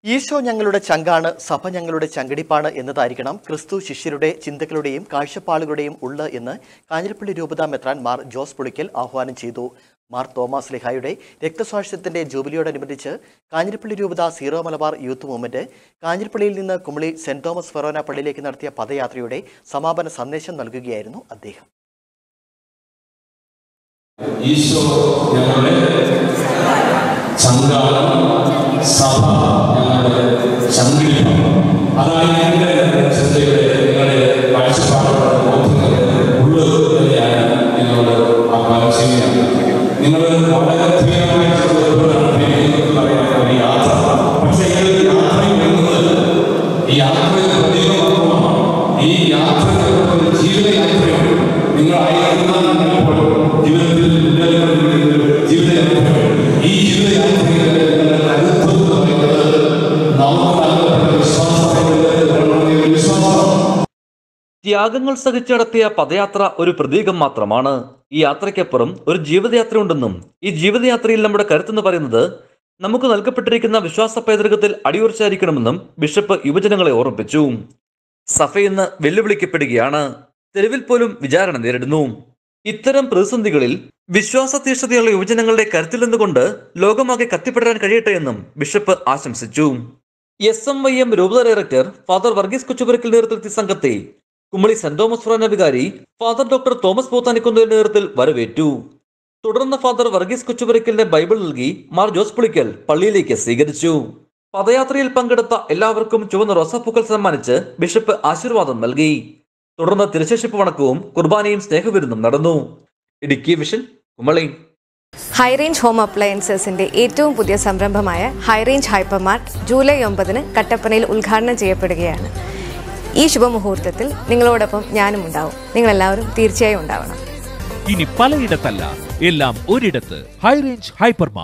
ഈശോ ഞങ്ങളുടെ ചങ്കാണ് സഭ ഞങ്ങളുടെ ചങ്കടിപ്പാണ് എന്നതായിരിക്കണം ക്രിസ്തു ശിഷ്യരുടെ ചിന്തകളുടെയും കാഴ്ചപ്പാടുകളുടെയും ഉള്ള് എന്ന് കാഞ്ഞിരപ്പള്ളി രൂപത മെത്രാൻ മാർ ജോസ് പുളിക്കൽ ആഹ്വാനം ചെയ്തു മാർ തോമസ് ലിഹായുടെ രക്തസാക്ഷ്യത്തിന്റെ ജൂബിലിയോടനുബന്ധിച്ച് കാഞ്ഞിരപ്പള്ളി രൂപത സീറോ മലബാർ യൂത്ത് മൂവ്മെന്റ് കാഞ്ഞിരപ്പള്ളിയിൽ നിന്ന് കുമളി സെന്റ് തോമസ് ഫെറോന പള്ളിയിലേക്ക് നടത്തിയ പദയാത്രയുടെ സമാപന സന്ദേശം നൽകുകയായിരുന്നു അദ്ദേഹം ഈശോ ഞങ്ങളുടെ ചങ്കാണ് സഭ ഞങ്ങളുടെ ചങ്കിടിപ്പം അതാണ് എൻ്റെ ചിന്തയുടെ നിങ്ങളുടെ കാഴ്ചപ്പാടുകളുടെ ബോധ്യങ്ങളുടെ ഉള്ളത് തന്നെയാണ് നിങ്ങളോട് ആഹ്വാനം ചെയ്യുന്നത് നിങ്ങൾ വളരെ ധീരമായി പറയുന്ന ഒരു യാത്ര പക്ഷേ ഈ ഒരു യാത്രയിൽ നിന്നത് ഈ യാത്രയുടെ പ്രതീകമാത്രമാണ് ഈ യാത്ര ഒരു ജീവിതയാത്രയാണ് നിങ്ങളായിരിക്കുന്ന നിങ്ങളിപ്പോൾ ജീവിതത്തിൽ മുന്നേറിക്കൊണ്ടിരിക്കുന്ന ഒരു ജീവിതയാത്രയാണ് ഈ ജീവിതയാത്രയിൽ നിങ്ങളുടെ കരുത്ത് എന്ന് പറയുന്നത് നമുക്ക് നൽകപ്പെട്ട വിശ്വാസത്തിന്റെ വിശ്വാസം ത്യാഗങ്ങൾ സഹിച്ച് നടത്തിയ പദയാത്ര ഒരു പ്രതീകം മാത്രമാണ് ഈ യാത്രയ്ക്കപ്പുറം ഒരു ജീവിതയാത്രയുണ്ടെന്നും ഈ ജീവിതയാത്രയിൽ നമ്മുടെ കരുത്തെന്ന് പറയുന്നത് നമുക്ക് നൽകപ്പെട്ടിരിക്കുന്ന വിശ്വാസ പൈതൃകത്തിൽ അടിയുറച്ചായിരിക്കണമെന്നും ബിഷപ്പ് യുവജനങ്ങളെ ഓർമ്മിപ്പിച്ചു സഭ ഇന്ന് വെല്ലുവിളിക്കപ്പെടുകയാണ് തെരുവിൽ പോലും വിചാരണ നേരിടുന്നു ഇത്തരം പ്രതിസന്ധികളിൽ വിശ്വാസതീഷ്ണതയുള്ള യുവജനങ്ങളുടെ കരുത്തിൽ നിന്നുകൊണ്ട് ലോകമാകെ കത്തിപ്പെടാൻ കഴിയട്ടെ എന്നും ബിഷപ്പ് ആശംസിച്ചു എസ് എം വൈ എം രൂപത ഡയറക്ടർ ഫാദർ വർഗീസ് കൊച്ചുപുരക്കിൽ നേതൃത്വത്തിൽ സംഘത്തെ കുമളി സെന്റ് തോമസ് ഫൊറാന വികാരി ഫാദർ ഡോക്ടർ തോമസ് പോത്താനിക്കുന്നതിന്റെ നേതൃത്വത്തിൽ വരവേറ്റു തുടർന്ന് ഫാദർ വർഗീസ് കൊച്ചുപുരക്കലിന്റെ ബൈബിൾ നൽകി മാർ ജോസ് പുളിക്കൽ പള്ളിയിലേക്ക് സ്വീകരിച്ചു പദയാത്രയിൽ പങ്കെടുത്ത എല്ലാവർക്കും ചുവന്ന റോസാപ്പൂക്കൾ സമ്മാനിച്ച് ബിഷപ്പ് ആശീർവാദം നൽകി തുടർന്ന് തിരുശേഷിപ്പ് വണക്കവും കുർബാനയും സ്നേഹവിരുന്നും നടന്നു Idukki vision Kumily high range home അപ്ലയൻസസിന്റെ ഏറ്റവും പുതിയ സംരംഭമായ ഹൈറേഞ്ച് ഹൈപ്പർമാർട്ട് ജൂലൈ ഒമ്പതിന് കട്ടപ്പനയിൽ ഉദ്ഘാടനം ചെയ്യപ്പെടുകയാണ് ഈ ശുഭമുഹൂർത്തത്തിൽ നിങ്ങളോടൊപ്പം ഞാനും ഉണ്ടാവും നിങ്ങളെല്ലാവരും തീർച്ചയായും ഉണ്ടാവണം ഇനി പലയിടത്തല്ല എല്ലാം ഒരിടത്ത് ഹൈറേഞ്ച് ഹൈപ്പർമാർ